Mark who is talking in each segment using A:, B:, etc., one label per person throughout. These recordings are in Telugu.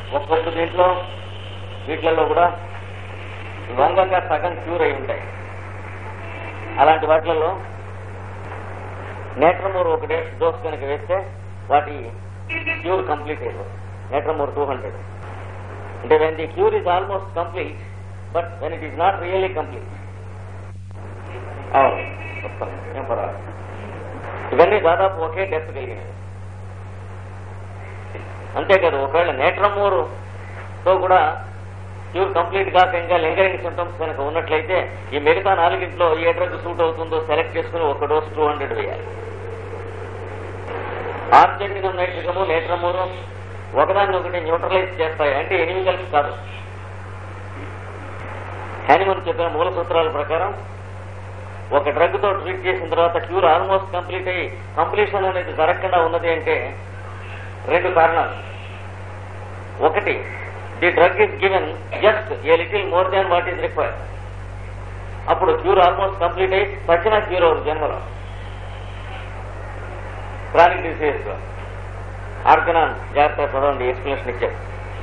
A: ఒక్కొక్క దీంట్లో వీటిలలో కూడా లొంగగా సగం క్యూర్ అయి ఉంటాయి అలాంటి వాటిలలో నేట్రమోర్ ఒక డోస్ కనుక వేస్తే వాటి క్యూర్ కంప్లీట్ అయిపోతుంది నేట్రమోర్ టూ హండ్రెడ్ అంటే when the cure is almost complete but when it is not really complete అవును వస్తాను ఏం పర్వాలేదు ఇవన్నీ దాదాపు ఒకే డెప్త్ కలిగినవి అంతేకాదు ఒకవేళ నేట్రమోర్ తో కూడా క్యూర్ కంప్లీట్ కాక ఇంకా లింగరింగ్ సిమ్టమ్స్ కనుక ఉన్నట్లయితే ఈ మిగతా నాలుగింట్లో ఏ డ్రగ్ సూట్ అవుతుందో సెలెక్ట్ చేసుకుని ఒక డోస్ టూ హండ్రెడ్ వేయాలి ఆర్జెంటినం నైట్రికము నేట్రమూరు ఒకదాన్ని ఒకటి న్యూట్రలైజ్ చేస్తాయి అంటే ఎనిమికల్స్ కాదు హ్యానిమన్ చెప్పిన మూల సూత్రాల ప్రకారం ఒక డ్రగ్ తో ట్రీట్ చేసిన తర్వాత క్యూర్ ఆల్మోస్ట్ కంప్లీట్ అయ్యి కంప్లీషన్ అనేది జరగకుండా ఉన్నది అంటే రెండు కారణాలు ఒకటి the drug is given just a little more than what is required అప్పుడు క్యూర్ ఆల్మోస్ట్ కంప్లీట్ అయ్యి సచిన క్యూర్ అవుతుంది జన్మలో క్రానిక్ డిసీజ్ లో ఆర్గనాన్ జాగ్రత్త చదవండి ఎక్స్ప్లెనేషన్ ఇచ్చారు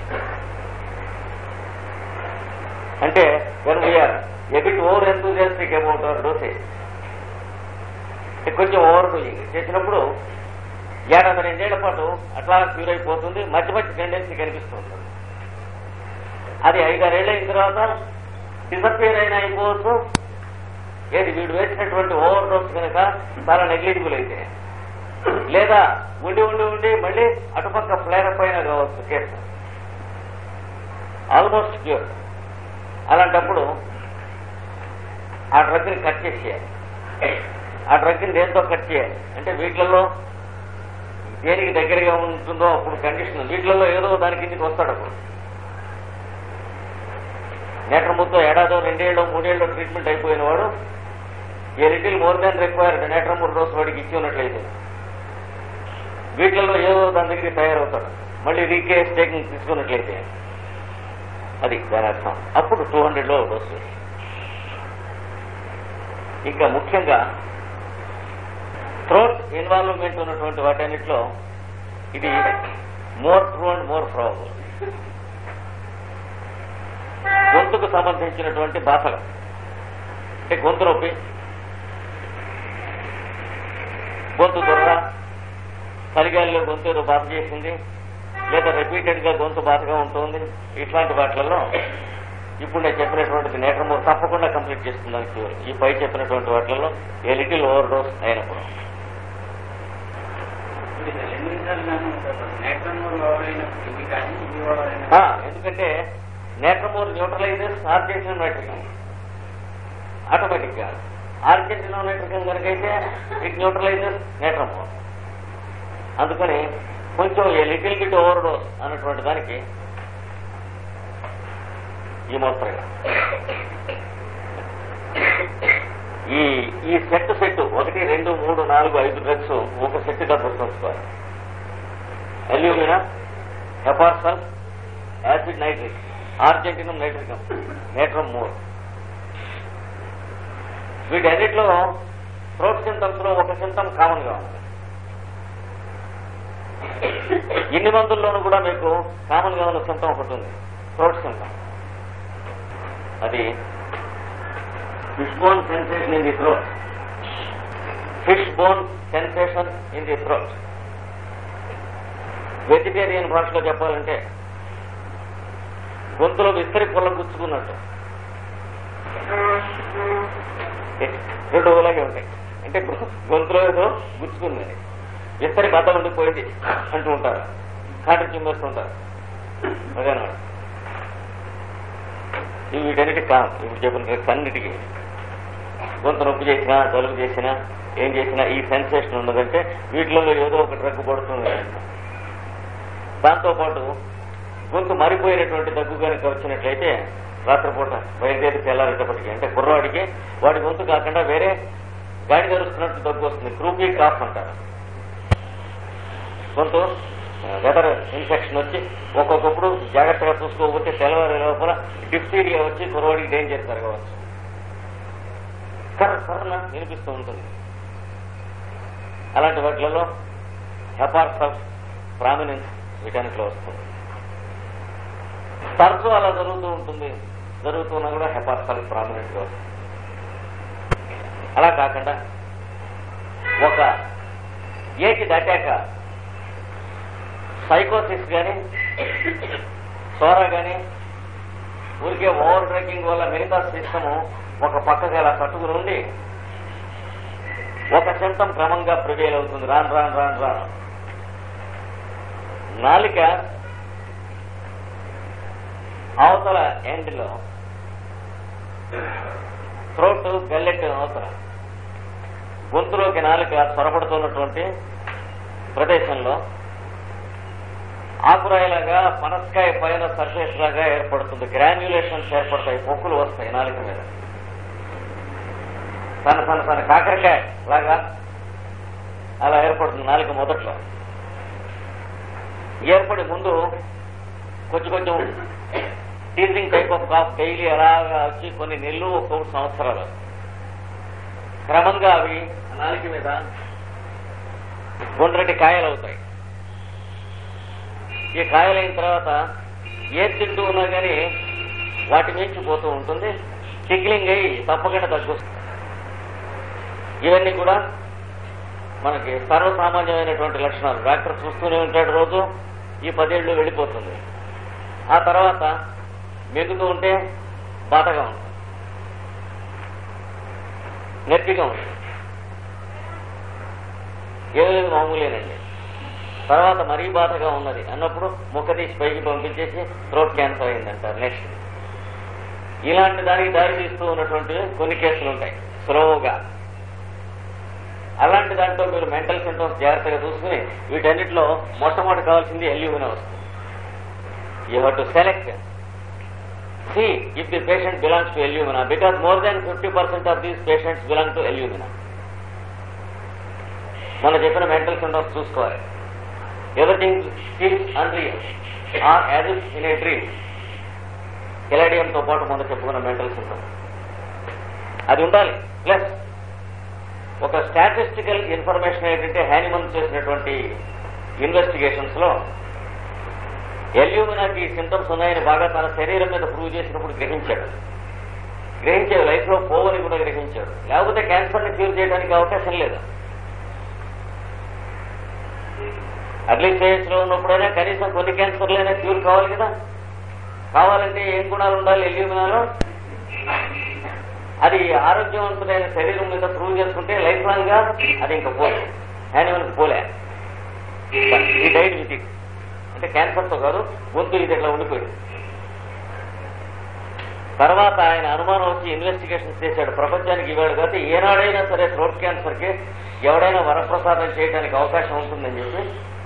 A: అంటే when we are a bit over enthusiastic about our dosage కొంచెం ఓవర్ డోయింగ్ చేసినప్పుడు ఏడాది రెండేళ్ల పాటు అట్లా క్యూర్ అయిపోతుంది మధ్య మధ్య టెండెన్సీ కనిపిస్తుంది అది ఐదారేళ్ళు అయిన తర్వాత డిసపియర్ అయినా అయిపోవచ్చు ఏది వీడు వేసినటువంటి ఓవర్ డోస్ కనుక చాలా నెగ్లిజిబుల్ అయితే లేదా ఉండి ఉండి ఉండి మళ్ళీ అటుపక్క ఫ్లేరప్ అయినా కావచ్చు కేసు ఆల్మోస్ట్ క్యూర్ అలాంటప్పుడు ఆ డ్రగ్ని కట్ చేసేయాలి ఆ డ్రగ్ని దేంతో కట్ చేయాలి అంటే వీటిలలో దేనికి దగ్గరగా ఉంటుందో అప్పుడు కండిషన్ వీటిలలో ఏదో దాని కిందికి వస్తాడు అప్పుడు నేట్రముతో ఏడాదో రెండేళ్ళు మూడేళ్ళు ట్రీట్మెంట్ అయిపోయిన వాడు a little more than required natrum mur dose వాడికి ఇచ్చి ఉన్నట్లయితే వీటిలలో ఏదో దాని దగ్గరికి తయారవుతాడు మళ్ళీ రీకేస్ టేకింగ్ తీసుకున్నట్లయితే అది దాని అర్థం అప్పుడు టూ హండ్రెడ్ లో డోసు ఇంకా ముఖ్యంగా థ్రోట్ ఇన్వాల్వ్మెంట్ ఉన్నటువంటి వాటన్నిటిలో ఇది more true and more probable గొంతుకు సంబంధించినటువంటి బాధలు అంటే గొంతు నొప్పి గొంతు దొరద చలిగాలిలో గొంతు ఏదో బాధ చేసింది లేదా రిపీటెడ్ గా గొంతు బాధగా ఉంటుంది ఇట్లాంటి వాటిలలో ఇప్పుడు నేను చెప్పినటువంటిది నేట్రమూర్ తప్పకుండా కంప్లీట్ చేస్తుందని క్యూర్ ఈ పై చెప్పినటువంటి వాటిలలో ఏ లిటిల్ ఓవర్ డోస్ అయినప్పుడు ఆ, ఎందుకంటే నేట్రమోర్ న్యూట్రలైజర్స్ ఆర్జెంటిన్ నైట్రికం ఆటోమేటిక్ గా ఆర్జెంటిన్ నైట్రికం కనుకైతే ఇట్ న్యూట్రలైజర్స్ నేట్రమోర్ అందుకని కొంచెం a little bit over dose అన్నటువంటి దానికి ఈ మోస్తరుగా ఈ ఈ సెట్ సెట్ ఒకటి రెండు మూడు నాలుగు ఐదు డ్రగ్స్ ఒక సెట్ గా గుర్తుంచుకోవాలి alumina hepar sulph acid nitric argentinum nitricum natrum mur వీటన్నిటిలో థ్రోట్ సింటమ్స్ లో ఒక సింటమ్ కామన్ గా ఉంది ఇన్ని మందుల్లోనూ కూడా మీకు కామన్ గా ఉన్న సింటమ్ ఒకటి ఉంది థ్రోట్ సింటమ్ అది fish bone sensation in the throat fish bone sensation in the throat vegetarian భాషలో చెప్పాలంటే గొంతులో విస్తరి పుల్ల గుచ్చుకున్నట్టు రెండు ఊలాగే ఉంటాయి అంటే గొ- గొంతులో ఏదో గుచ్చుకుంది విస్తరి బద్ద ఉండిపోయింది అంటూ ఉంటారు కాటి చింపేస్తుంటారు అదేనమాట ఇవి వీటన్నిటికి కాదు ఇప్పుడు చెప్పిన డ్రగ్స్ అన్నిటికీ గొంతు నొప్పి చేసినా జలుబు చేసినా ఏం చేసినా ఈ సెన్సేషన్ ఉన్నదంటే వీటిలో ఏదో ఒక డ్రగ్ పడుతుంది దాంతో పాటు గొంతు మారిపోయినటువంటి దగ్గు కనుక వచ్చినట్లయితే రాత్రిపూట బయలుదేరి తెల్లారేటప్పటికి అంటే కుర్రవాడికి వాడి గొంతు కాకుండా వేరే గాడి గరుస్తున్నట్టు దగ్గు వస్తుంది క్రూపీ కాఫ్ అంటారు గొంతు వెదర్ ఇన్ఫెక్షన్ వచ్చి ఒక్కొక్కప్పుడు జాగ్రత్తగా చూసుకోకపోతే తెల్లవారి లోపల డిప్టీరియా వచ్చి కుర్రవాడికి డేంజర్ జరగవచ్చు కర్ర కర్రన వినిపిస్తూ ఉంటుంది అలాంటి వాటిలలో హెపార్సల్స్ ప్రామినెన్స్ వీటన్నిటిలో వస్తుంది తరచూ అలా జరుగుతూ ఉంటుంది జరుగుతున్నా కూడా హెపార్సల్ ప్రామినెంట్ గా వస్తుంది అలా కాకుండా ఒక ఏకి దాటాక సైకోసిస్ కానీ సోరా కానీ ఊరికే ఓవర్ డ్రింకింగ్ వల్ల మిగతా సిస్టమ్ ఒక పక్కకి అలా కట్టుకుని ఉండి ఒక సింటం క్రమంగా ప్రివేల్ అవుతుంది రాను రాను రాను రాను నాలిక అవతల ఎండ్లో థ్రోట్ గల్లెట్ అవతల గొంతులోకి నాలుక చొరబడుతున్నటువంటి ప్రదేశంలో ఆకురాయిలాగా పనసకాయ పైన సర్ఫేస్ లాగా ఏర్పడుతుంది గ్రాన్యులేషన్స్ ఏర్పడతాయి పొక్కులు వస్తాయి నాలుక మీద తన తన తన కాకరకాయ లాగా అలా ఏర్పడుతుంది నాలుక మొదట్లో ఏర్పడి ముందు కొంచెం కొంచెం teasing type of cough daily అలాగా వచ్చి కొన్ని నెలలు ఒక్కొక్క సంవత్సరాలు క్రమంగా అవి నాలుక మీద గుండ్రటి కాయలు అవుతాయి ఈ కాయలైన తర్వాత ఏ తింటూ ఉన్నా కానీ వాటి మించి పోతూ ఉంటుంది టిక్లింగ్ అయ్యి తప్పకుండా తగ్గుస్తుంది ఇవన్నీ కూడా మనకి సర్వసామాన్యమైనటువంటి లక్షణాలు డాక్టర్ చూస్తూనే ఉంటాడు రోజు ఈ పదేళ్ళు వెళ్ళిపోతుంది ఆ తర్వాత మెదుగుతూ ఉంటే బాధగా ఉంటుంది నొప్పిగా ఉంటుంది ఏదో లేదు మామూలేనండి తర్వాత మరీ బాధగా ఉన్నది అన్నప్పుడు ముఖ తీసి పైకి పంపించేసి థ్రోట్ క్యాన్సర్ అయిందంటారు నెక్స్ట్ ఇలాంటి దానికి దారి తీస్తూ ఉన్నటువంటి కొన్ని కేసులు ఉంటాయి స్లోగా అలాంటి దాంట్లో మీరు మెంటల్ సింటమ్స్ జాగ్రత్తగా చూసుకుని వీటన్నిటిలో మొట్టమొదటి కావాల్సింది ఎల్యూమినా వస్తుంది you have to select see if the patient belongs to alumina because more than fifty percent of these patients belong to alumina మన చెప్పిన మెంటల్ సింటమ్స్ చూసుకోవాలి everything seems unreal or as if in a dream కెలాడియంతో పాటు మనం చెప్పుకున్న మెంటల్ సింటమ్ అది ఉండాలి ప్లస్ ఒక స్టాటిస్టికల్ ఇన్ఫర్మేషన్ ఏంటంటే హ్యానిమన్ చేసినటువంటి ఇన్వెస్టిగేషన్స్ లో ఎల్యూమినాకి సింటమ్స్ ఉన్నాయని బాగా తన శరీరం మీద ప్రూవ్ చేసినప్పుడు గ్రహించాడు గ్రహించాడు లైఫ్ లో పోవని కూడా గ్రహించాడు లేకపోతే క్యాన్సర్ ని క్యూర్ చేయడానికి అవకాశం లేదు అర్లీ స్టేజ్ లో ఉన్నప్పుడైనా కనీసం కొన్ని క్యాన్సర్లైనా క్యూర్ కావాలి కదా కావాలంటే ఏం గుణాలు ఉండాలి ఎల్యూమినాలో అది ఆరోగ్యవంతులైన శరీరం మీద ప్రూవ్ చేసుకుంటే లైఫ్ లాంగ్ గా అది ఇంకా పోలే యానిమల్ పోలే ఈ డైట్ విత్ ఇట్ అంటే క్యాన్సర్ తో కాదు గొంతు ఇది ఇట్లా ఉండిపోయింది తర్వాత ఆయన అనుమానం వచ్చి ఇన్వెస్టిగేషన్ చేశాడు ప్రపంచానికి ఇవాడు కాదు ఏనాడైనా సరే థ్రోట్ క్యాన్సర్ కి ఎవడైనా వరప్రసాదం చేయడానికి అవకాశం ఉంటుందని చెప్పి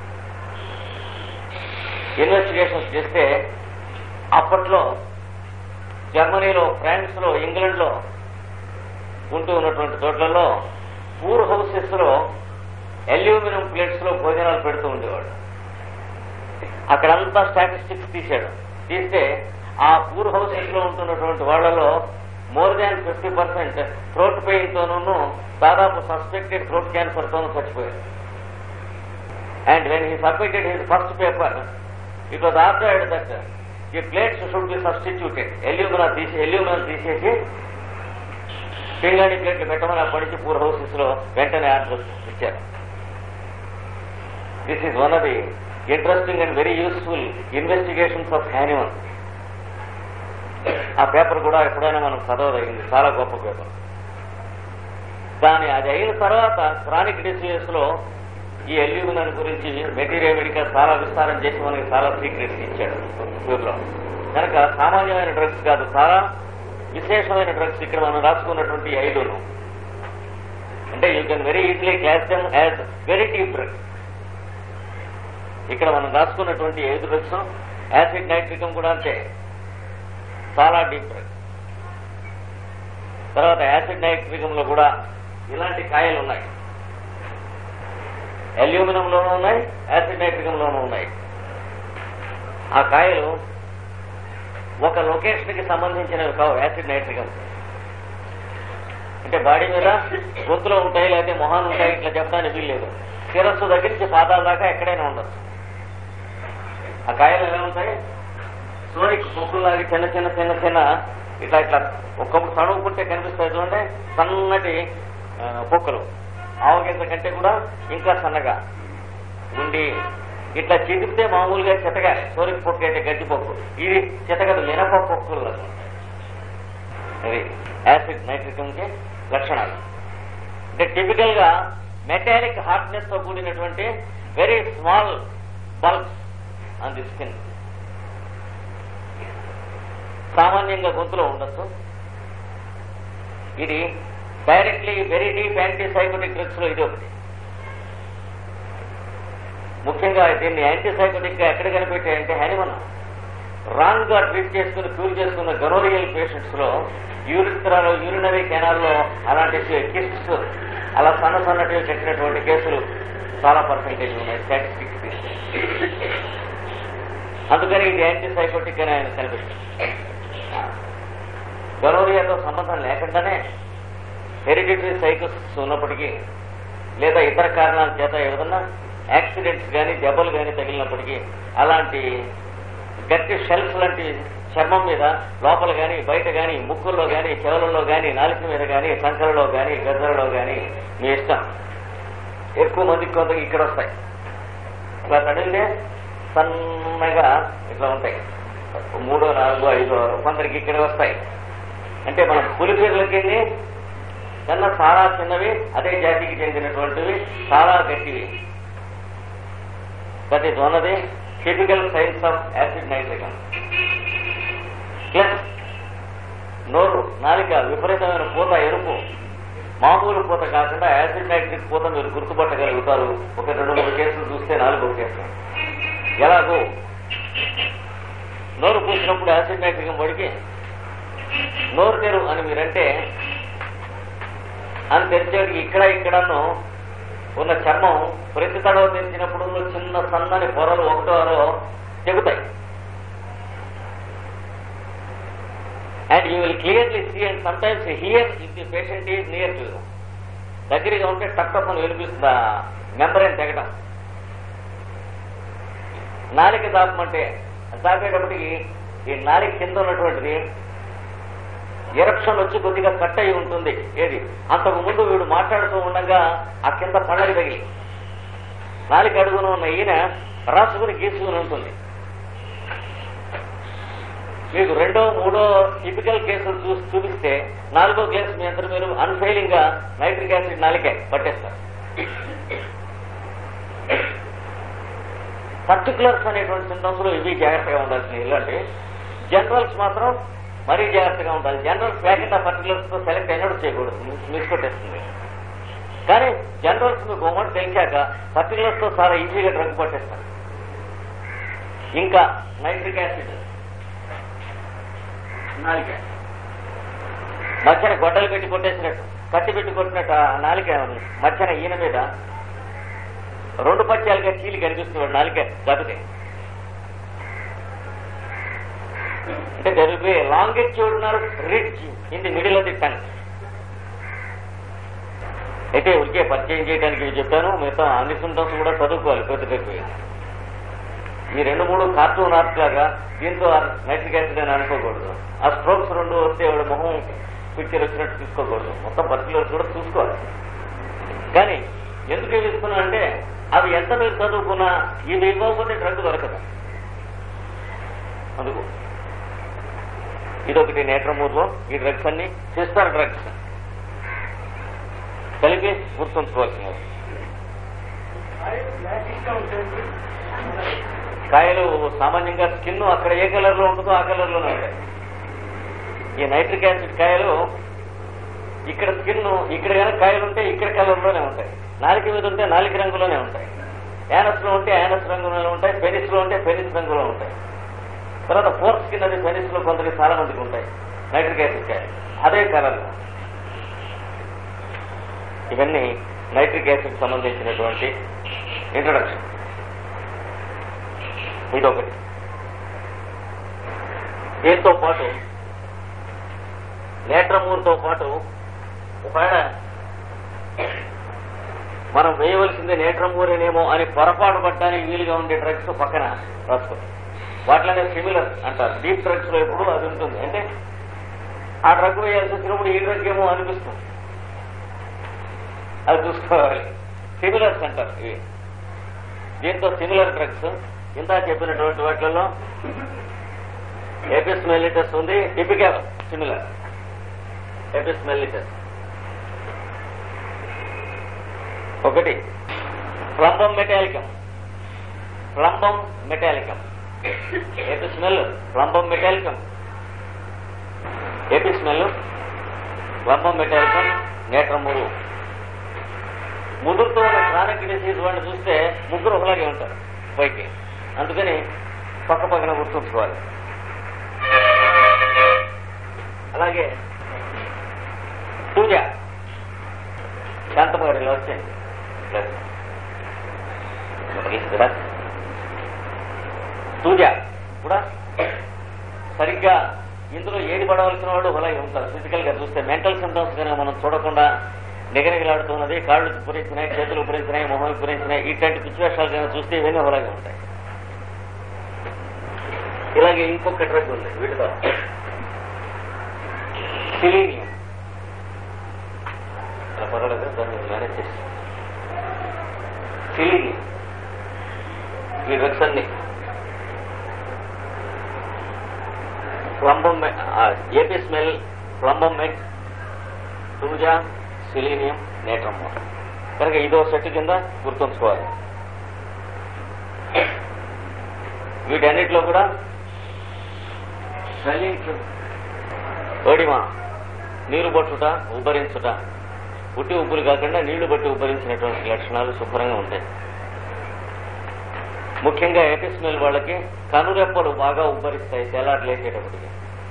A: ఇన్వెస్టిగేషన్స్ చేస్తే అప్పట్లో జర్మనీలో ఫ్రాన్స్ లో ఇంగ్లాండ్ లో ఉంటూ ఉన్నటువంటి చోట్లలో పూర్ హౌసెస్ లో అల్యూమినియం ప్లేట్స్ లో భోజనాలు పెడుతూ ఉండేవాడు అక్కడంతా స్టాటిస్టిక్స్ తీశాడు తీస్తే ఆ పూర్ హౌసెస్ లో ఉంటున్నటువంటి వాళ్ళలో more than fifty percent throat pain తోనూ దాదాపు సస్పెక్టెడ్ థ్రోట్ క్యాన్సర్ తోనూ చచ్చిపోయారు and when he submitted his first paper it was ordered that ఈ plates should be substituted alumina తీసి ఎల్యూమినా తీసేసి పింగాణి ప్లేట్లు పెట్టమని అప్పటి నుంచి పూర్ హౌసెస్ లో వెంటనే ఆర్డర్ ఇచ్చారు this is one of the interesting and very useful investigations of Hahnemann ఆ పేపర్ కూడా ఎప్పుడైనా మనం చదవదగింది చాలా గొప్ప పేపర్ దాని అది అయిన తర్వాత క్రానిక్ డిసీజెస్ లో ఈ ఎల్యూమినన్ గురించి మెటీరియల్ మెడికల్ చాలా విస్తారం చేసి మనకి చాలా సీక్రెట్స్ ఇచ్చాడు ఊర్లో కనుక సామాన్యమైన డ్రగ్స్ కాదు చాలా విశేషమైన డ్రగ్స్ ఇక్కడ మనం రాసుకున్నటువంటి ఈ ఐదును అంటే you can very easily class them as very deep drugs ఇక్కడ మనం రాసుకున్నటువంటి ఈ ఐదు డ్రగ్స్ యాసిడ్ నైట్రికం కూడా అంతే చాలా డీప్ డ్రగ్స్ తర్వాత యాసిడ్ నైట్రికంలో కూడా ఇలాంటి కాయలు ఉన్నాయి అల్యూమినియంలోనూ ఉన్నాయి యాసిడ్ నైట్రికంలోనూ ఉన్నాయి ఆ కాయలు ఒక లొకేషన్ కి సంబంధించినవి కావు యాసిడ్ నైట్రికం అంటే బాడీ మీద గొంతులో ఉంటాయి లేకపోతే మొహాలు ఉంటాయి ఇట్లా చెప్పడానికి వీల్లేదు శిరస్సు దగ్గర నుంచి పాదాల దాకా ఎక్కడైనా ఉండొచ్చు ఆ కాయలు ఎలా ఉంటాయి సోనికి పొక్కుల్లాగా చిన్న చిన్న చిన్న చిన్న ఇట్లా ఇట్లా ఒక్కొక్క తడువుకుంటే కనిపిస్తాయి చూడండి సన్నటి ఆ, పొక్కులు ఆవగింజ కంటే కూడా ఇంకా సన్నగా ఉండి ఇట్లా చిదిపితే మామూలుగా చితగా సోరికి పొక్కు అంటే గడ్డి పొక్కు ఇది చితగదు మినప పొక్కులు అది యాసిడ్ నైట్రికంకి లక్షణాలు అంటే టిపికల్ గా మెటాలిక్ హార్డ్నెస్ తో కూడినటువంటి very small bulbs on the skin సామాన్యంగా గొంతులో ఉండొచ్చు ఇది directly very deep anti psychotic drugs లో ఇది ఒకటి ముఖ్యంగా దీన్ని యాంటీ సైకోటిక్ గా ఎక్కడ కనిపెట్టాయంటే హెనిమన్ రాంగ్ గా ట్రీట్ చేసుకుని క్యూర్ చేసుకున్న గనోరియల్ పేషెంట్స్ లో యూరిత్రాలో యూరినరీ కెనాల్లో అలాంటి కిస్ట్స్ అలా సన్న సన్నటివి కట్టినటువంటి కేసులు చాలా పర్సెంటేజ్ ఉన్నాయి స్టాటిస్టిక్స్ తీస్తే అందుకని ఇది యాంటీ సైకోటిక్ అని ఆయన కనిపిస్తుంది గనోరియాతో సంబంధం లేకుండానే హెరిడిటరీ సైకోసిస్ ఉన్నప్పటికీ లేదా ఇతర కారణాల చేత ఏదన్నా యాక్సిడెంట్స్ కానీ దెబ్బలు కానీ తగిలినప్పటికీ అలాంటి గట్టి షెల్ఫ్ లాంటి చర్మం మీద లోపల కానీ బయట కానీ ముక్కుల్లో కానీ చెవులలో కానీ నాలుక మీద కానీ సంకలలో కానీ గద్దలలో కానీ మీ ఇష్టం ఎక్కువ మందికి కొంత ఇక్కడ వస్తాయి ఇట్లా తడిలితే సన్నగా ఇట్లా ఉంటాయి మూడో నాలుగో ఐదో కొందరికి ఇక్కడ వస్తాయి అంటే మనం పులిపీర్లకి కన్నా చాలా చిన్నవి అదే జాతికి చెందినటువంటివి చాలా గట్టివి that is one of the typical signs of acid nitricum plus నోరు నాలిక విపరీతమైన పూత ఎరుపు మామూలు పూత కాకుండా యాసిడ్ నైట్రిక్ పూత మీరు గుర్తుపట్టగలుగుతారు ఒక రెండు మూడు కేసులు చూస్తే నాలుగో కేసు ఎలాగో నోరు పూసినప్పుడు యాసిడ్ నైట్రికం పడికి నోరు తెరు అని మీరంటే అని తెరిచేటికి ఇక్కడ ఇక్కడను ఉన్న చర్మం ప్రతి తడవ తెరిచినప్పుడు చిన్న సన్నని పొరలు ఒకటో అరో చెబుతాయి and you will clearly see and sometimes hear if the patient is near to దగ్గరగా ఉంటే టక్ అని వినిపిస్తుంది మెంబరేం తెగడం నాలిక దాపమంటే దాపేటప్పటికి ఈ నాలిక కింద ఉన్నటువంటిది ఎరప్షన్ వచ్చి కొద్దిగా కట్ అయి ఉంటుంది ఏది అంతకు ముందు వీడు మాట్లాడుతూ ఉండగా ఆ కింద పళ్ళకి తగిలి నాలుగు అడుగున ఉన్న ఈయన రాసుకుని గీసుకుని ఉంటుంది మీకు రెండో మూడో టిపికల్ కేసులు చూసి చూపిస్తే నాలుగో కేసు మీ అందరూ మీరు అన్ఫెయిలింగ్ గా నైట్రిక్ యాసిడ్ నాలికే పట్టేస్తారు పర్టికులర్స్ అనేటువంటి సింటమ్స్ లో ఇవి జాగ్రత్తగా ఉండాల్సిన ఇలాంటి జనరల్స్ మాత్రం మరీ జాగ్రత్తగా ఉండాలి జనరల్స్ ప్యాకెట్ ఆ పర్టికులర్స్ తో సెలెక్ట్ అయినట్టు చేయకూడదు మిస్ కొట్టేస్తుంది కానీ జనరల్స్ మీకు ఒకటి తెలిసాక పర్టికులర్స్ తో చాలా ఈజీగా డ్రగ్ పట్టేస్తారు ఇంకా నైట్రిక్ యాసిడ్ నాలిక మధ్యన గొడ్డలు పెట్టి కొట్టేసినట్టు కత్తి పెట్టి కొట్టినట్టు ఆ నాలిక మధ్యన ఈయన మీద రెండు పత్యాలుగా చీలి కనిపిస్తున్నాడు నాలిక గతితే అంటే there will be longitudinal ridge in the middle of the tongue అయితే ఉరికే పరిచయం చేయడానికి ఇవి చెప్పాను మిగతా అన్ని సింటమ్స్ కూడా చదువుకోవాలి ప్రతి ఈ రెండు మూడు కార్టూన్ ఆర్ట్ లాగా దీంతో నైట్రిక్ యాసిడ్ అని అనుకోకూడదు ఆ స్ట్రోక్స్ రెండు వస్తే వాడు మొహం పిక్చర్ వచ్చినట్టు తీసుకోకూడదు మొత్తం పర్టికులర్స్ కూడా చూసుకోవాలి కానీ ఎందుకు ఇవి ఇస్తున్నా అంటే అవి ఎంత మీరు చదువుకున్నా ఇవి ఇవ్వకపోతే డ్రగ్ దొరకదు అందుకు ఇదొకటి నేట్రమూర్లో ఈ డ్రగ్స్ అన్ని సిస్టర్ డ్రగ్స్ కలిపి గుర్తుంచుకోవాల్సినవి కాయలు సామాన్యంగా స్కిన్ అక్కడ ఏ కలర్ లో ఉంటుందో ఆ కలర్ లోనే ఉంటాయి ఈ నైట్రిక్ యాసిడ్ కాయలు ఇక్కడ స్కిన్ ఇక్కడ కనుక కాయలు ఉంటే ఇక్కడ కలర్ లోనే ఉంటాయి నాలిక మీద ఉంటే నాలిక రంగులోనే ఉంటాయి యానస్ లో ఉంటే యానస్ రంగులోనే ఉంటాయి పెనిస్ లో ఉంటే పెనిస్ రంగులో ఉంటాయి తర్వాత ఫోర్త్ స్కిన్ అది పెనిస్ లో కొందరికి చాలా మందికి ఉంటాయి నైట్రిక్ యాసిడ్ కాయలు అదే కలర్ ఇవన్నీ నైట్రిక్ యాసిడ్ సంబంధించినటువంటి ఇంట్రొడక్షన్ ఇదొకటి దీంతో పాటు నేట్రమూర్తో పాటు ఒకవేళ మనం వేయవలసింది నేట్రమూరేనేమో అని పొరపాటు పడడానికి వీలుగా ఉండే డ్రగ్స్ పక్కన రాసుకో వాటిలోనే సిమిలర్ అంటారు డీప్ డ్రగ్స్ లో ఎప్పుడు అది ఉంటుంది అంటే ఆ డ్రగ్ వేయాల్సి వచ్చినప్పుడు ఈ డ్రగ్ ఏమో అనిపిస్తుంది అది చూసుకోవాలి సిమిలర్స్ అంటారు ఇవి దీంతో సిమిలర్ డ్రగ్స్ ఇంత చెప్పినటువంటి వాటిలలో ఎపిస్ మెల్లిటస్ ఉంది టిపికల్ సిమిలర్ ఎపిస్ మెల్లిటస్ ఒకటి plumbum metallicum plumbum metallicum apis mel plumbum metallicum apis mel plumbum metallicum నేట్రమురు ముదురుతో ఉన్న క్రానిక్ డిసీజ్ వాడిని చూస్తే ముగ్గురు ఒకలాగే ఉంటారు పైకి అందుకని పక్క పక్కన గుర్తుంచుకోవాలి అలాగే పూజ శాంతమగారిలో వచ్చింది పూజ కూడా సరిగ్గా ఇందులో ఏది పడవలసిన వాళ్ళు అలాగే ఉంటారు ఫిజికల్ గా చూస్తే మెంటల్ సిమ్టమ్స్ కనుక మనం చూడకుండా నిగనిగలాడుతున్నది కాళ్ళు పురించినాయి చేతులు పురించినాయి మొహం పురించినాయి ఇట్లాంటి పిచ్చివేషాలు కనుక చూస్తే ఇవన్నీ అలాగే ఉంటాయి ఇలాగే ఇంకొక డ్రగ్ ఉంది వీటితో సిలీనియం అలా పర్వాలేదు దాన్ని మేనేజ్ చేసి సిలీనియం ఈ డ్రగ్స్ అన్ని plumbum apis mel plumbum met సూజా సిలీనియం నేట్రమ్ కనుక ఇదో సెట్ కింద గుర్తుంచుకోవాలి వీటన్నిటిలో కూడా ఓడిమా నీరు పట్టుట ఉబ్బరించుట ఉట్టి ఉబ్బులు కాకుండా నీళ్లు బట్టి ఉబ్బరించినటువంటి లక్షణాలు శుభ్రంగా ఉంటాయి ముఖ్యంగా ఎపిస్మెల్ వాళ్ళకి కనురెప్పలు బాగా ఉబ్బరిస్తాయి తెల్లారు లేచేటప్పటికి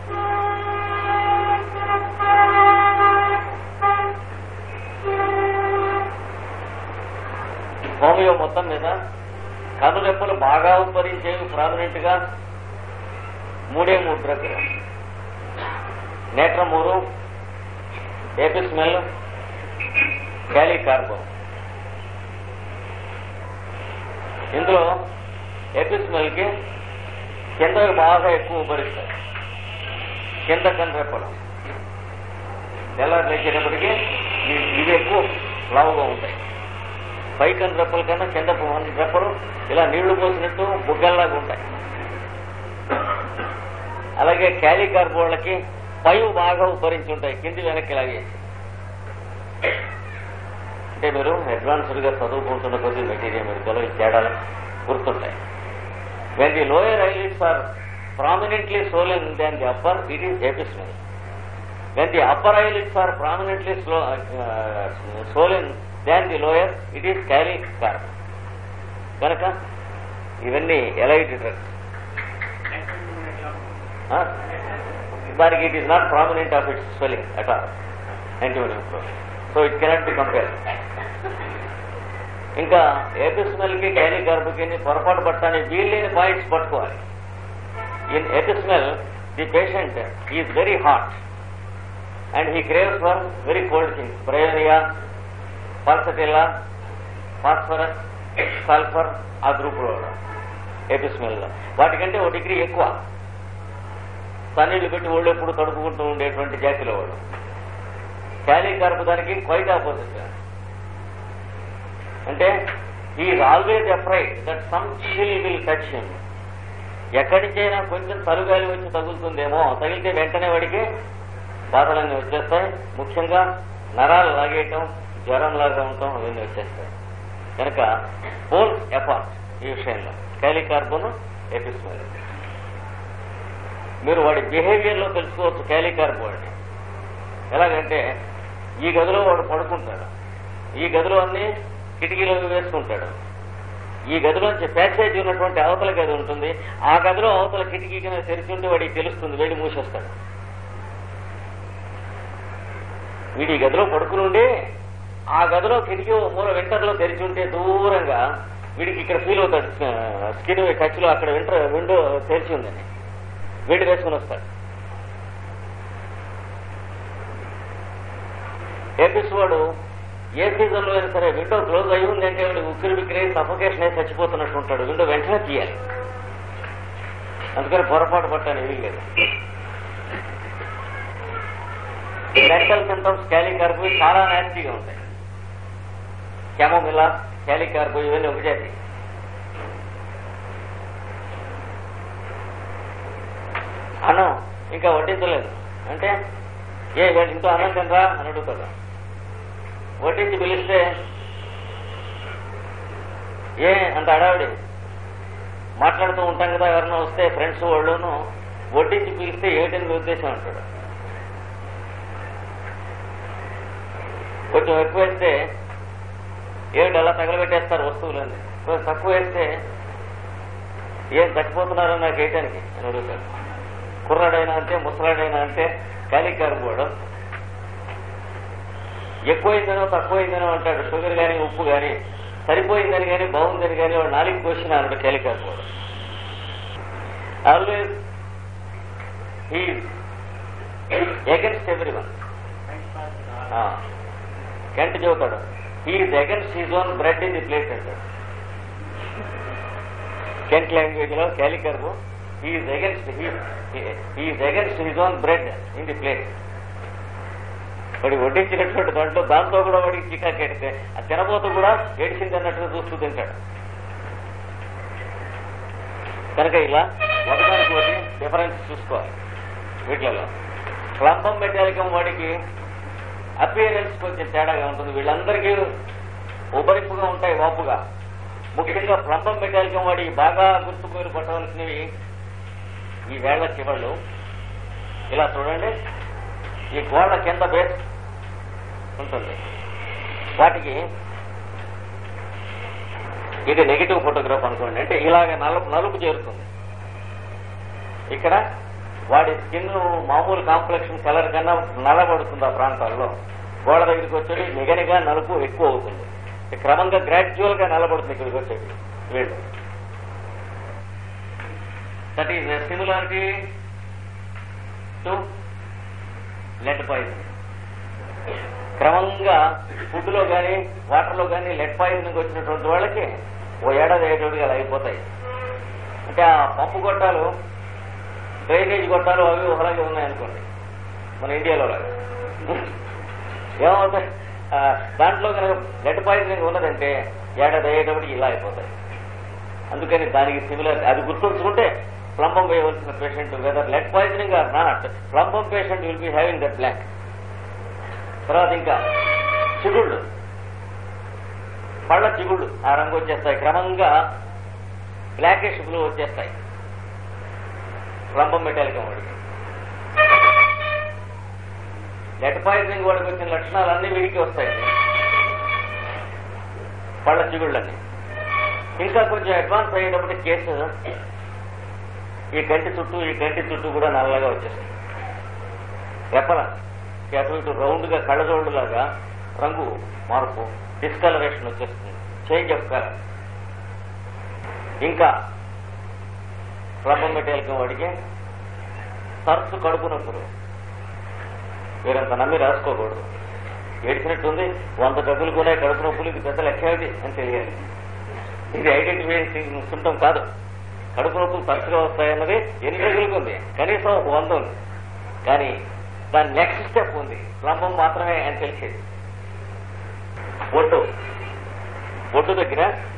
A: హోమియో మొత్తం మీద కనురెప్పలు బాగా ఉబ్బరించేవి ప్రామినెంట్ గా మూడే మూడు డ్రగ్లు నేట్రమూరు ఏపిస్మెల్ క్యాలికార్బోన్ ఇందులో ఎపిస్మెల్ కి కింద బాగా ఎక్కువ ఉపరిస్తాయి కింద కనిరెప్పలు తెల్లారు లేచేటప్పటికి ఇవి- ఇవి ఎక్కువ లావుగా ఉంటాయి పై కనిరెప్పల కన్నా కింద రెప్పలు ఇలా నీళ్లు పోసినట్టు బుగ్గల్లాగా ఉంటాయి అలాగే క్యాలికార్బోళ్ళకి పై బాగా ఉపరించి ఉంటాయి కింది వెనక్కి లాగేసి అంటే మీరు అడ్వాన్స్డ్ గా చదువుకుంటున్న కొద్ది మెటీరియల్ మెడికల్ ఈ తేడాలు గుర్తుంటాయి when the lower eyelids are prominently swollen than the upper it is apis mel when the upper eyelids are prominently swollen than the lower it is kali carb కనుక ఇవన్నీ ఎలైట్ డ్రగ్స్ దానికి it is not prominent of its swelling at all antibiotic so it cannot be compare ఇంకా ఎపిస్మెల్ కి క్యారీ గర్భకి పొరపాటు పట్టడానికి వీల్లేని పాయింట్స్ పట్టుకోవాలి in apis mel the patient is very hot and he craves for very cold things bryonia pulsatilla phosphorus sulphur ఆ గ్రూపులో ఎపిస్మెల్ లో వాటికంటే ఓ డిగ్రీ ఎక్కువ సన్నీళ్లు పెట్టి ఒళ్ళు ఎప్పుడు తడుపుకుంటూ ఉండేటువంటి జాతిలో వాడు క్యాలీ కార్బ్ దానికి క్వైట్ ఆపోజిట్ అంటే is always afraid that some chill will touch him ఎక్కడి నుంచైనా కొంచెం తలుగాలి వచ్చి తగులుతుందేమో తగిలితే వెంటనే వాడికి బాధలన్నీ వచ్చేస్తాయి ముఖ్యంగా నరాలు లాగేయటం జ్వరం లాగా ఉండటం అవన్నీ వచ్చేస్తాయి కనుక హోల్ ఎఫార్ట్ ఈ విషయంలో క్యాలికార్బోను ఎపిస్మెల్ మీరు వాడి బిహేవియర్ లో తెలుసుకోవచ్చు క్యాలికార్బో అని ఎలాగంటే ఈ గదిలో వాడు పడుకుంటాడు ఈ గదిలో అన్ని కిటికీలో వేసుకుంటాడు ఈ గదిలోంచి ప్యాసేజ్ ఉన్నటువంటి అవతల గది ఉంటుంది ఆ గదిలో అవతల కిటికీ కింద తెరిచి ఉంటే వాడికి తెలుస్తుంది వెళ్ళి మూసేస్తాడు వీడి ఈ గదిలో పడుకుని ఉండి ఆ గదిలో కిటికీ ఓ మూల వింటర్లో తెరిచి ఉంటే దూరంగా వీడికి ఇక్కడ ఫీల్ అవుతాడు స్కిన్ టచ్లో అక్కడ వింటర్ విండో తెరిచి ఉందని వేడి వేసుకుని వస్తాడు ఏపీస్ వాడు ఏ సీజన్ లో అయినా సరే విండో క్లోజ్ అయి ఉంది అంటే వాడు ఉక్కిరి బిక్కిరి సఫకేషన్ అయి చచ్చిపోతున్నట్టు ఉంటాడు విండో వెంటనే తీయాలి అందుకని పొరపాటు పట్టాను ఏమీ లేదు మెంటల్ సింటమ్స్ క్యాలికార్బు చాలా నాస్టీగా ఉంటాయి కెమోమిలా క్యాలికార్బు ఇవన్నీ ఒక జాతి అన్నం ఇంకా వడ్డించలేదు అంటే ఏ వీళ్ళు ఇంట్లో అన్నం తినరా అని అడుగుతాడు వడ్డించి పిలిస్తే ఏ అంత అడావిడి మాట్లాడుతూ ఉంటాం కదా ఎవరైనా వస్తే ఫ్రెండ్స్ వాళ్ళును వడ్డించి పిలిస్తే ఏమిటని మీ ఉద్దేశం అంటాడు కొంచెం ఎక్కువ వేస్తే ఏమిటి అలా తగలబెట్టేస్తారు వస్తువులన్నీ కొంచెం తక్కువ వేస్తే ఏం చచ్చిపోతున్నారో నాకు వేయటానికి అని అడుగుతాడు కుర్రాడైనా అంటే ముసలాడైనా అంటే కాలికారు కూడా ఎక్కువైందనో తక్కువైందనో అంటాడు షుగర్ కానీ ఉప్పు కానీ సరిపోయిందని కానీ బాగుందని కానీ వాడు నాలుగు క్వశ్చన్ అన్నాడు కాలికారు కూడా always he against every one Kent చెబుతాడు he is against his own bread in the plate అంటాడు కెంట్ లాంగ్వేజ్ లో kali carb he is against he is against his own bread in the plate వాడి వడ్డించినటువంటి దాంట్లో దాంతో కూడా వాడికి చికాకు ఎడితే ఆ తినబోతు కూడా ఏడిసింది అన్నట్టుగా చూస్తూ తింటాడు కనుక ఇలా ఒకదానికి ఒకటి డిఫరెన్స్ చూసుకోవాలి వీటిలలో క్లంబం మెటాలికం వాడికి అపియరెన్స్ కొంచెం తేడాగా ఉంటుంది వీళ్ళందరికీ ఉబరింపుగా ఉంటాయి వాపుగా ముఖ్యంగా ప్లంబం మెటాలికం వాడి బాగా గుర్తుపోయి పట్టవలసినవి ఈ వేళ్ల చివళ్ళు ఇలా చూడండి ఈ గోళ్ల కింద బేస్ ఉంటుంది వాటికి ఇది నెగిటివ్ ఫోటోగ్రాఫ్ అనుకోండి అంటే ఇలాగ నలుపు నలుపు చేరుతుంది ఇక్కడ వాడి స్కిన్ మామూలు కాంప్లెక్షన్ కలర్ కన్నా నల్లబడుతుంది ఆ ప్రాంతాల్లో గోడ దగ్గరికి వచ్చేది నిగనిగా నలుపు ఎక్కువ అవుతుంది క్రమంగా గ్రాడ్యువల్ గా నల్లబడుతుంది ఇక్కడికి వచ్చేది వీళ్ళు that is similarity to lead poison క్రమంగా ఫుడ్ లో కానీ వాటర్ లో కానీ లెడ్ పాయిజన్ వచ్చినటువంటి వాళ్ళకి ఓ ఏడాది అయ్యేటోడికి అలా అయిపోతాయి అంటే ఆ పంపు గొట్టాలు డ్రైనేజ్ గొట్టాలు అవి ఒకలాగే ఉన్నాయనుకోండి మన ఇండియాలో లాగా ఏమవుతాయి ఆ, దాంట్లో కనుక లెడ్ పాయిజనింగ్ ఉన్నదంటే ఏడాది అయ్యేటప్పటికి ఇలా అయిపోతాయి అందుకని దానికి సిమిలర్ అది గుర్తుంచుకుంటే ప్లంబం వేయవలసిన patient whether lead poisoning or not plumbum patient will be having that black తర్వాత ఇంకా చిగుళ్ళు పళ్ళ చిగుళ్ళు ఆ రంగు వచ్చేస్తాయి క్రమంగా బ్లాకిష్ బ్లూ వచ్చేస్తాయి ప్లంబం మెటాలికం వాడికి లెడ్ పాయిజనింగ్ వాడికి వచ్చిన లక్షణాలు అన్ని వీడికి వస్తాయండి పళ్ళ చిగుళ్ళన్నీ ఇంకా కొంచెం అడ్వాన్స్ అయ్యేటప్పుడు కేసు ఈ కంటి చుట్టూ ఈ కంటి చుట్టూ కూడా నల్లగా వచ్చేస్తుంది రెప్పల అటు ఇటు రౌండ్ గా కళ్ళజోళ్ళు లాగా రంగు మార్పు డిస్కలరేషన్ వచ్చేస్తుంది చేంజ్ ఆఫ్ కలర్ ఇంకా క్లబ్ మెటీరియల్ వాడికి తరచు కడుపు నొప్పులు వీరంత నమ్మి రాసుకోకూడదు ఏడ్చినట్టుంది వంద డబ్బులు కూడా కడుపు నొప్పులు ఇది పెద్ద లెక్క ఏమిటి అని తెలియాలి ఇది ఐడెంటిఫికేషన్ సిమ్టమ్ కాదు కడుపు నొప్పులు తరచుగా వస్తాయన్నది ఎన్ని రోజులకు ఉంది కనీసం ఒక వంద ఉంది కానీ దాని నెక్స్ట్ స్టెప్ ఉంది లంబం మాత్రమే అని తెలిసేది బొట్టు బొట్టు దగ్గర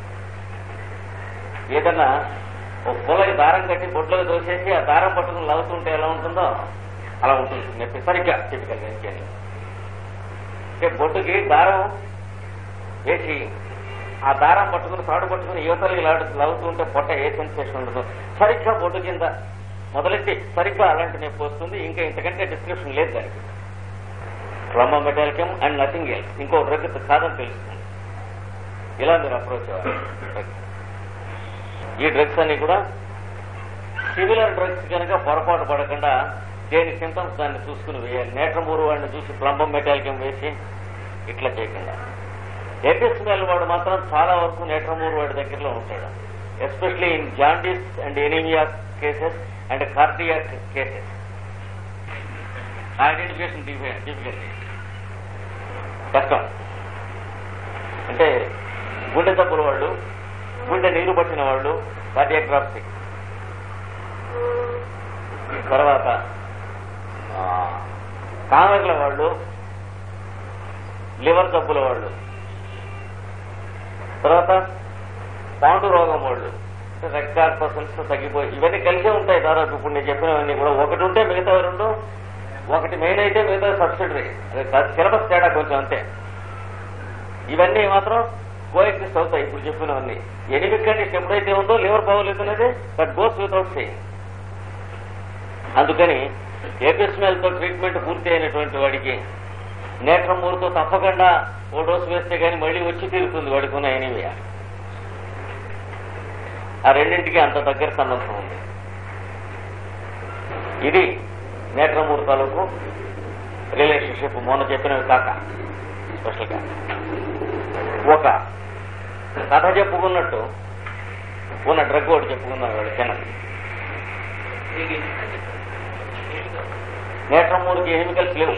A: ఏదన్నా ఒక పొలకి దారం కట్టి బొట్టులోకి దోసేసి ఆ దారం పట్టుకుని లవుతుంటే ఎలా ఉంటుందో అలా ఉంటుంది నొప్పి సరిగ్గా టిపికల్ గా ఇంకేం లేదు. అంటే బొట్టుకి దారం వేసి ఆ దారం పట్టుకుని తాడు పట్టుకుని యువతలకి లవుతూ ఉంటే పొట్ట ఏ సెన్సేషన్ ఉండదు సరిగ్గా బొట్టు కింద మొదలెట్టి సరిగ్గా అలాంటి నొప్పి వస్తుంది ఇంకా ఇంతకంటే డిస్క్రిప్షన్ లేదు దానికి క్లమ్మ మెటాలికం అండ్ నథింగ్ ఎల్స్ ఇంకో డ్రగ్ కాదని తెలుస్తుంది ఇలా మీరు అప్రోచ్ అవ్వాలి ఈ డ్రగ్స్ అన్ని కూడా సిమిలర్ డ్రగ్స్ కనుక పొరపాటు పడకుండా దేని సింటమ్స్ దాన్ని చూసుకుని వేయాలి నేట్రమూరు వాడిని చూసి ప్లంబం మెటాలికం వేసి ఇట్లా చేయకుండా ఎపిస్మెల్ వాడు మాత్రం చాలా వరకు నేట్రమూరు వాడి దగ్గరలో ఉంటాడు especially in jaundice and anaemia cases and cardiac cases identification difficulty కష్టం అంటే గుండె జబ్బుల వాళ్ళు గుండె నీరు పట్టిన వాళ్ళు కార్డియాక్ డ్రాప్స్టిక్ తర్వాత ఆ, కామెర్ల వాళ్ళు లివర్ జబ్బుల వాళ్ళు తర్వాత పాండు రోగం వాళ్ళు రక్తాల్పసల్స్ తగ్గిపోయి ఇవన్నీ కలిసే ఉంటాయి దాదాపు ఇప్పుడు నేను చెప్పినవన్నీ కూడా ఒకటి ఉంటే మిగతా రెండు ఒకటి మెయిన్ అయితే మిగతా సబ్సిడరీ సిలబస్ తేడా కొంచెం అంతే ఇవన్నీ మాత్రం కోఎగ్జిస్ట్ అవుతాయి ఇప్పుడు చెప్పినవన్నీ ఎనిమిక్ కండిషన్ ఎప్పుడైతే ఉందో లివర్ బాగోలేదనేది దట్ గోస్ వితౌట్ సేయింగ్ అందుకని ఏపీఎస్ఎల్ తో ట్రీట్మెంట్ పూర్తి అయినటువంటి వాడికి నేత్రమూరుతో తప్పకుండా ఓ డోసు వేస్తే గానీ మళ్ళీ వచ్చి తీరుతుంది వాడికి ఉన్న ఎనిమియా ఆ రెండింటికి అంత దగ్గర సంబంధం ఉంది ఇది నేత్రమూరు తాలూకు రిలేషన్షిప్ మొన్న చెప్పినవి కాక స్పెషల్గా ఒక కథ చెప్పుకున్నట్టు ఉన్న డ్రగ్ ఒకటి చెప్పుకున్నాను వాడు చిన్నది నేత్రమూరుకి ఎనిమికల్స్ లేవు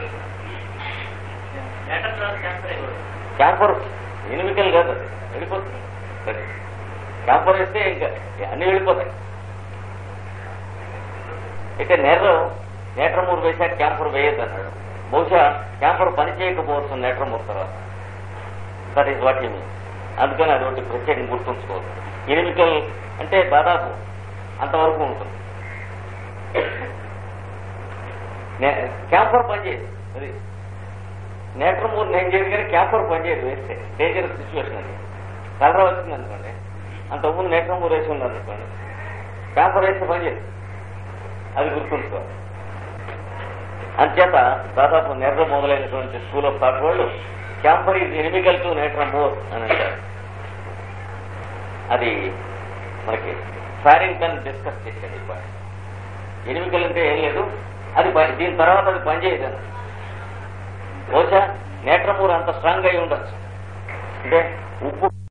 A: క్యాంపర్ ఎనిమికల్ కాదు అది వెళ్ళిపోతుంది అది. క్యాంపర్ వేస్తే ఇంకా అన్ని వెళ్ళిపోతాయి అయితే నెర్ర నేట్రమూరు వేశాక క్యాంపర్ వేయద్దు అన్నాడు బహుశా క్యాంపర్ పని చేయకపోవచ్చు నేట్రమూరు తర్వాత that is what you mean అందుకని అది ఒకటి ప్రత్యేకంగా గుర్తుంచుకోవాలి ఎనిమికల్ అంటే దాదాపు అంతవరకు ఉంటుంది నే- క్యాంపర్ పనిచేయదు అది నేట్రమూర్ నేను చేయదు కానీ క్యాంపర్ పనిచేయదు వేస్తే డేంజరస్ సిచ్యువేషన్ అది కలరా వచ్చింది అనుకోండి అంతకుముందు నేట్రమూర్ వేసి ఉంది అనుకోండి క్యాంపర్ వేస్తే పనిచేయదు అది గుర్తుంచుకోవాలి అంచేత దాదాపు నెర్ర మొదలైనటువంటి స్కూల్ ఆఫ్ థాట్ వాళ్ళు camphor is inimical to natrum mur అని అంటారు అది మనకి ఫారింగ్టన్ డిస్కస్ చేశాడు ఈ పాయింట్ ఎనిమికల్ అంటే ఏం లేదు అది పని- దీని తర్వాత అది పనిచేయదు అని బహుశా నేట్రమూర్ అంత స్ట్రాంగ్ అయి ఉండొచ్చు అంటే ఉప్పు